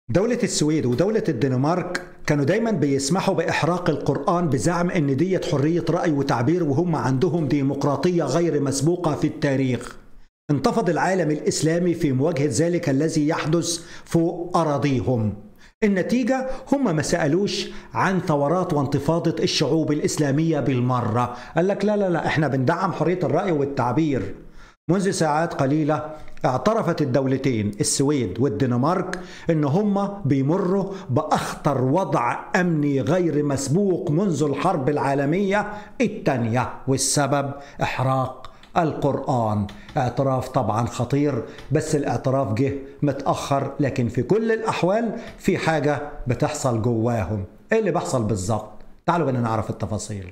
دولة السويد ودولة الدنمارك كانوا دايما بيسمحوا بإحراق القرآن بزعم إن ديت حرية رأي وتعبير وهم عندهم ديمقراطية غير مسبوقة في التاريخ انتفض العالم الإسلامي في مواجهة ذلك الذي يحدث فوق أراضيهم النتيجة هم ما سألوش عن ثورات وانتفاضة الشعوب الإسلامية بالمرة قال لك لا لا لا احنا بندعم حرية الرأي والتعبير منذ ساعات قليلة اعترفت الدولتين السويد والدنمارك ان هم بيمروا باخطر وضع امني غير مسبوق منذ الحرب العالميه الثانيه والسبب احراق القرآن اعتراف طبعا خطير بس الاعتراف جه متأخر لكن في كل الأحوال في حاجة بتحصل جواهم ايه اللي بيحصل بالظبط تعالوا بنا نعرف التفاصيل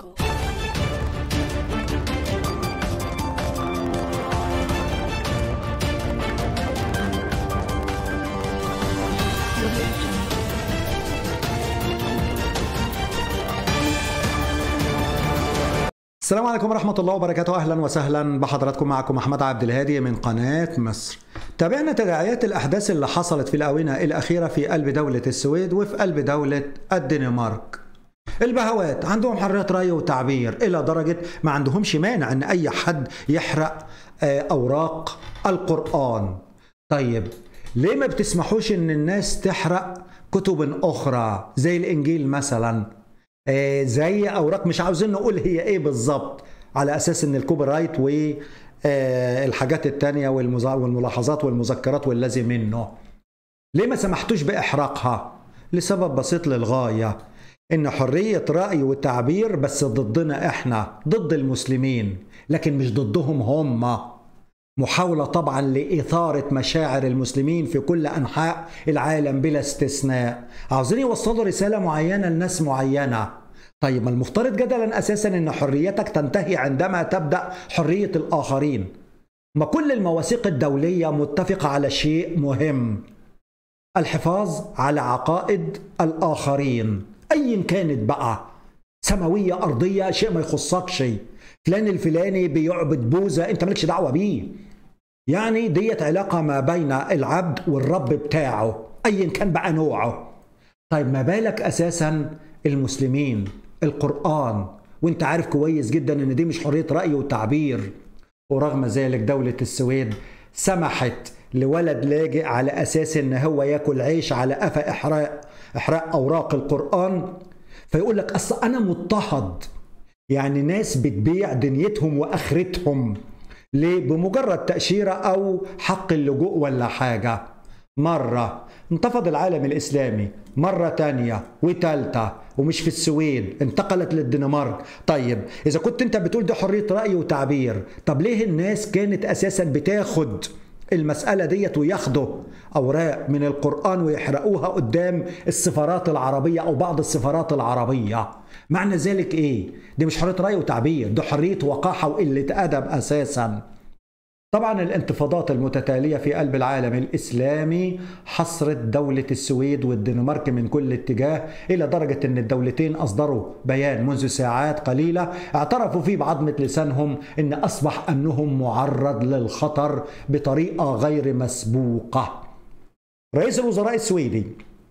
السلام عليكم ورحمة الله وبركاته أهلا وسهلا بحضراتكم معكم أحمد عبد الهادي من قناة مصر تابعنا تداعيات الأحداث اللي حصلت في الآونة الأخيرة في قلب دولة السويد وفي قلب دولة الدنمارك البهوات عندهم حرية رأي وتعبير إلى درجة ما عندهمش مانع أن أي حد يحرق أوراق القرآن طيب ليه ما بتسمحوش أن الناس تحرق كتب أخرى زي الإنجيل مثلا زي اوراق مش عاوزين نقول هي ايه بالظبط على اساس ان الكوبي رايت والحاجات التانية والملاحظات والمذكرات والذي منه ليه ما سمحتوش باحراقها لسبب بسيط للغايه ان حريه راي وتعبير بس ضدنا احنا ضد المسلمين لكن مش ضدهم هم محاوله طبعا لاثاره مشاعر المسلمين في كل انحاء العالم بلا استثناء عاوزين يوصلوا رساله معينه لناس معينه طيب ما المفترض جدلا اساسا ان حريتك تنتهي عندما تبدا حريه الاخرين ما كل المواثيق الدوليه متفقه على شيء مهم الحفاظ على عقائد الاخرين ايا كانت بقى سماويه ارضيه شيء ما يخصكش فلان الفلاني بيعبد بوذا انت مالكش دعوه بيه يعني ديت علاقه ما بين العبد والرب بتاعه ايا كان بقى نوعه طيب ما بالك اساسا المسلمين القران وانت عارف كويس جدا ان دي مش حريه راي وتعبير ورغم ذلك دوله السويد سمحت لولد لاجئ على اساس ان هو ياكل عيش على قفا احراق احراق اوراق القران فيقول لك اصل انا مضطهد يعني ناس بتبيع دنيتهم واخرتهم ليه بمجرد تاشيره او حق اللجوء ولا حاجه مره انتفض العالم الاسلامي مره تانية وتالتة ومش في السويد انتقلت للدنمارك طيب اذا كنت انت بتقول ده حريه راي وتعبير طب ليه الناس كانت اساسا بتاخد المسألة ديت وياخدوا أوراق من القرآن ويحرقوها قدام السفارات العربية أو بعض السفارات العربية معنى ذلك إيه؟ دي مش حرية رأي وتعبير ده حرية وقاحة وقلة أدب أساساً طبعا الانتفاضات المتتالية في قلب العالم الإسلامي حصرت دولة السويد والدنمارك من كل اتجاه إلى درجة أن الدولتين أصدروا بيان منذ ساعات قليلة اعترفوا فيه بعظمة لسانهم أن أصبح أمنهم معرض للخطر بطريقة غير مسبوقة رئيس الوزراء السويدي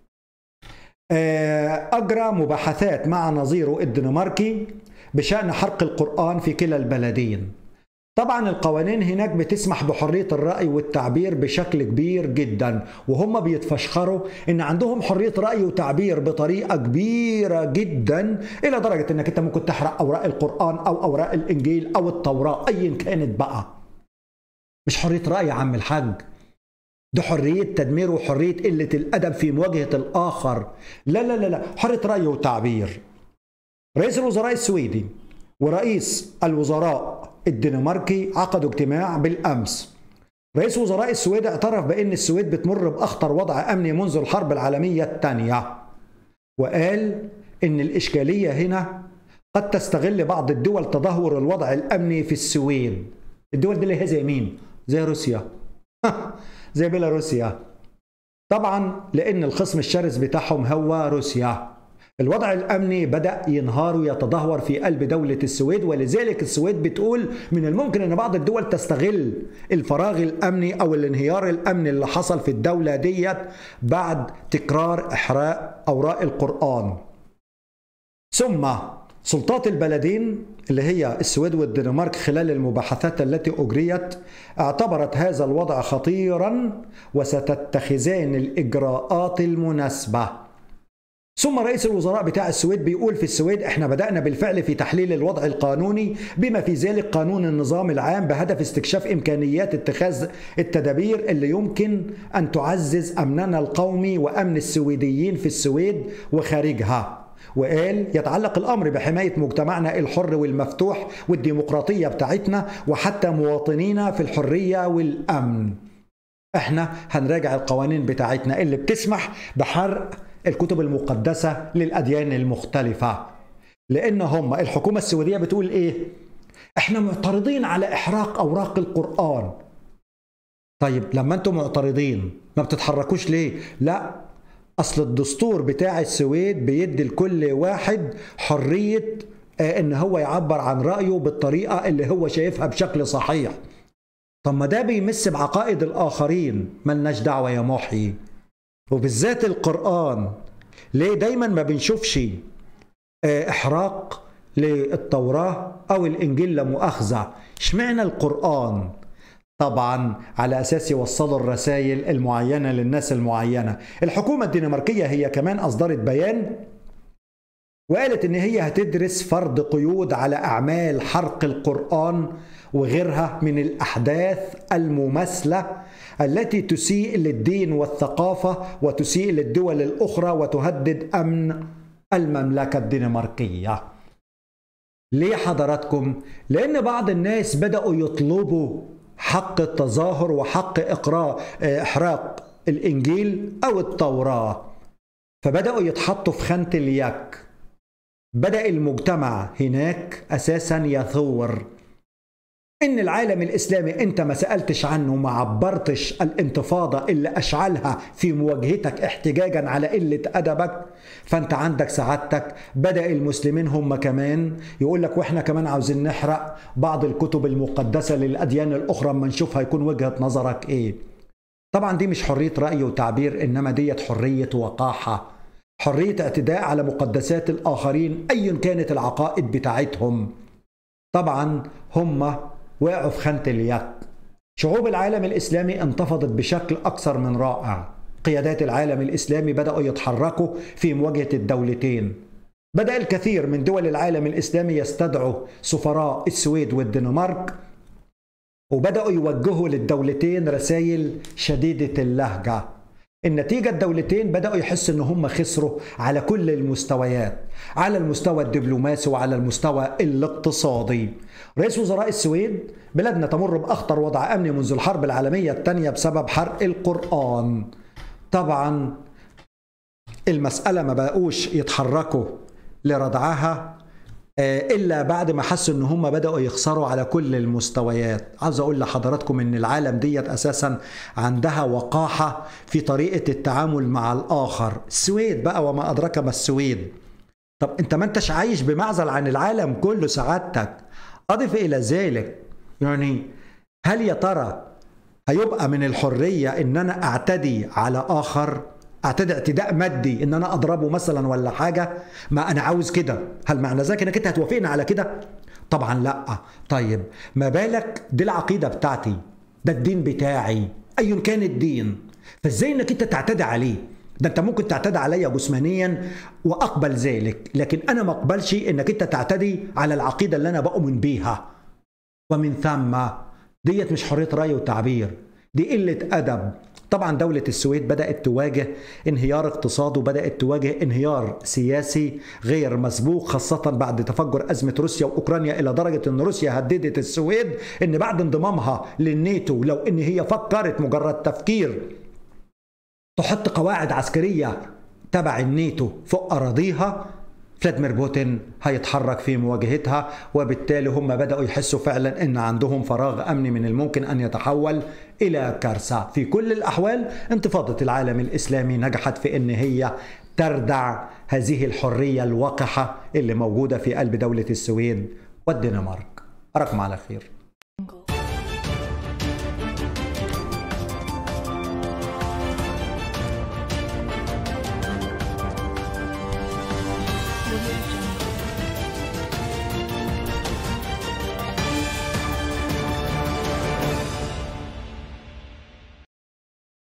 أجرى مباحثات مع نظيره الدنماركي بشأن حرق القرآن في كلا البلدين طبعا القوانين هناك بتسمح بحرية الرأي والتعبير بشكل كبير جدا وهم بيتفشخروا ان عندهم حرية رأي وتعبير بطريقة كبيرة جدا الى درجة انك انت ممكن تحرق اوراق القرآن او اوراق الانجيل او التوراة ايا كانت بقى مش حرية رأي يا عم الحاج ده حرية تدمير وحرية قلة الأدب في مواجهة الآخر لا لا لا لا حرية رأي وتعبير رئيس الوزراء السويدي ورئيس الوزراء الدنماركي عقدوا اجتماع بالامس رئيس وزراء السويد اعترف بان السويد بتمر باخطر وضع امني منذ الحرب العالميه الثانيه وقال ان الاشكاليه هنا قد تستغل بعض الدول تدهور الوضع الامني في السويد الدول دي اللي هي زي مين زي روسيا زي بيلاروسيا طبعا لان الخصم الشرس بتاعهم هو روسيا الوضع الامني بدا ينهار ويتدهور في قلب دوله السويد ولذلك السويد بتقول من الممكن ان بعض الدول تستغل الفراغ الامني او الانهيار الامني اللي حصل في الدوله ديت بعد تكرار احراق اوراق القران ثم سلطات البلدين اللي هي السويد والدنمارك خلال المباحثات التي اجريت اعتبرت هذا الوضع خطيرا وستتخذان الاجراءات المناسبه ثم رئيس الوزراء بتاع السويد بيقول في السويد احنا بدأنا بالفعل في تحليل الوضع القانوني بما في ذلك قانون النظام العام بهدف استكشاف إمكانيات اتخاذ التدابير اللي يمكن أن تعزز أمننا القومي وأمن السويديين في السويد وخارجها وقال يتعلق الامر بحمايه مجتمعنا الحر والمفتوح والديمقراطيه بتاعتنا وحتى مواطنينا في الحريه والامن. احنا هنراجع القوانين بتاعتنا اللي بتسمح بحرق الكتب المقدسه للاديان المختلفه. لان هم الحكومه السويديه بتقول ايه؟ احنا معترضين على احراق اوراق القران. طيب لما انتم معترضين ما بتتحركوش ليه؟ لا اصل الدستور بتاع السويد بيدي لكل واحد حريه آه، ان هو يعبر عن رايه بالطريقه اللي هو شايفها بشكل صحيح طب ما ده بيمس بعقائد الاخرين ملناش دعوه يا محي وبالذات القران ليه دايما ما بنشوفش آه، احراق للتوراه او الانجيل لا مؤاخذه اشمعنى القران طبعا على اساس يوصلوا الرسائل المعينه للناس المعينه الحكومه الدنماركيه هي كمان اصدرت بيان وقالت ان هي هتدرس فرض قيود على اعمال حرق القران وغيرها من الاحداث المماثله التي تسيء للدين والثقافه وتسيء للدول الاخرى وتهدد امن المملكه الدنماركيه ليه حضراتكم لان بعض الناس بداوا يطلبوا حق التظاهر وحق إقراء إحراق الإنجيل أو التوراة فبدأوا يتحطوا في خانة اليك بدأ المجتمع هناك أساسا يثور إن العالم الإسلامي أنت ما سألتش عنه ما عبرتش الانتفاضة اللي أشعلها في مواجهتك احتجاجا على قلة أدبك فأنت عندك سعادتك بدأ المسلمين هم كمان يقول لك وإحنا كمان عاوزين نحرق بعض الكتب المقدسة للأديان الأخرى أما نشوف هيكون وجهة نظرك إيه طبعا دي مش حرية رأي وتعبير إنما ديت حرية وقاحة حرية اعتداء على مقدسات الآخرين أيا كانت العقائد بتاعتهم طبعا هم وقعوا في خانة اليك شعوب العالم الإسلامي انتفضت بشكل أكثر من رائع قيادات العالم الإسلامي بدأوا يتحركوا في مواجهة الدولتين بدأ الكثير من دول العالم الإسلامي يستدعوا سفراء السويد والدنمارك وبدأوا يوجهوا للدولتين رسائل شديدة اللهجة النتيجة الدولتين بدأوا يحسوا ان هم خسروا على كل المستويات على المستوى الدبلوماسي وعلى المستوى الاقتصادي رئيس وزراء السويد بلادنا تمر بأخطر وضع أمني منذ الحرب العالمية الثانية بسبب حرق القرآن طبعا المسألة ما بقوش يتحركوا لردعها آه، الا بعد ما حسوا ان هم بداوا يخسروا على كل المستويات عاوز اقول لحضراتكم ان العالم ديت اساسا عندها وقاحه في طريقه التعامل مع الاخر السويد بقى وما ادراك ما السويد طب انت ما انتش عايش بمعزل عن العالم كله سعادتك اضف الى ذلك يعني هل يا ترى هيبقى من الحريه ان انا اعتدي على اخر اعتدي اعتداء مادي ان انا اضربه مثلا ولا حاجه ما انا عاوز كده هل معنى ذلك انك انت هتوافقني على كده طبعا لا طيب ما بالك دي العقيده بتاعتي ده الدين بتاعي ايا كان الدين فازاي انك انت تعتدي عليه ده انت ممكن تعتدي عليا جسمانيا واقبل ذلك لكن انا ما اقبلش انك انت تعتدي على العقيده اللي انا بؤمن بيها ومن ثم ديت مش حريه راي وتعبير دي قله ادب طبعا دولة السويد بدأت تواجه انهيار اقتصادي وبدأت تواجه انهيار سياسي غير مسبوق خاصة بعد تفجر أزمة روسيا وأوكرانيا إلى درجة أن روسيا هددت السويد أن بعد انضمامها للناتو لو أن هي فكرت مجرد تفكير تحط قواعد عسكرية تبع الناتو فوق أراضيها فلاديمير بوتين هيتحرك في مواجهتها وبالتالي هم بدأوا يحسوا فعلا أن عندهم فراغ أمني من الممكن أن يتحول إلى كارثة في كل الأحوال انتفاضة العالم الإسلامي نجحت في أن هي تردع هذه الحرية الوقحة اللي موجودة في قلب دولة السويد والدنمارك أراكم على خير